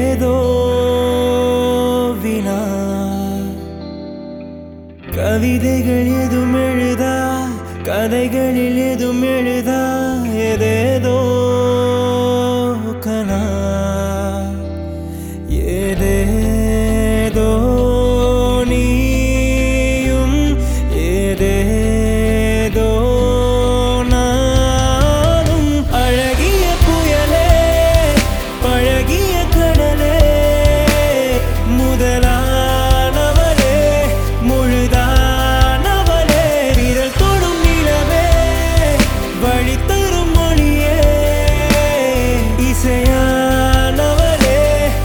ஏதேதோ வினா கவிதைகள் எதுவும் எழுதா கதைகளில் எதுவும் எழுதா ஏதேதோ கனா ஏதேதோ நீயும் ஏதேதோ நானும் அழகிய புயலே பழகிய கடலே முதலானவளே முழுதானவளே விரல் தொடும் நிலவே வழி தரும் மொழியே இசையானவளே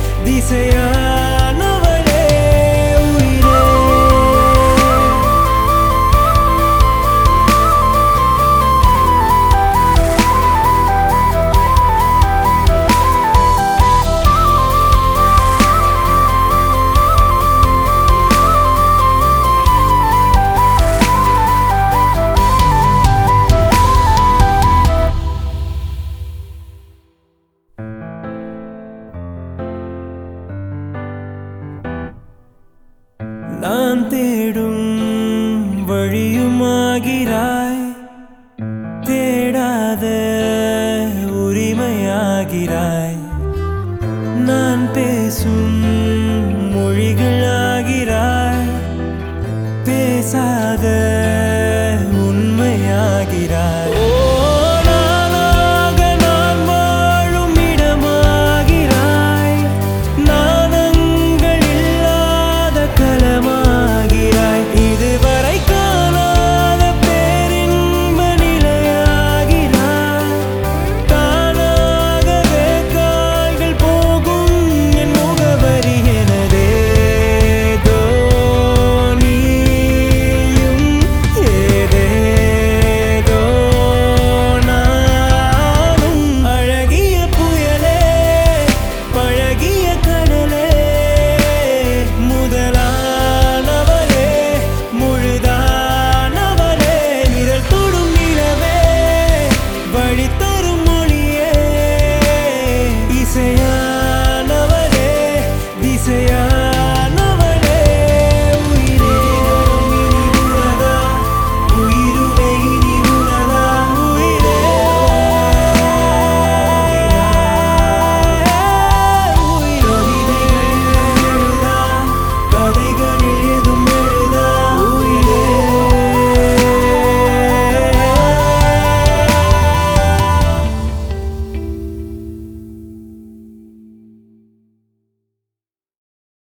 திசையானவளே உயிரே நான் தேடும் வழியுமாகிறாய் தேடாத உரிமையாகிறாய் நான் பேசும்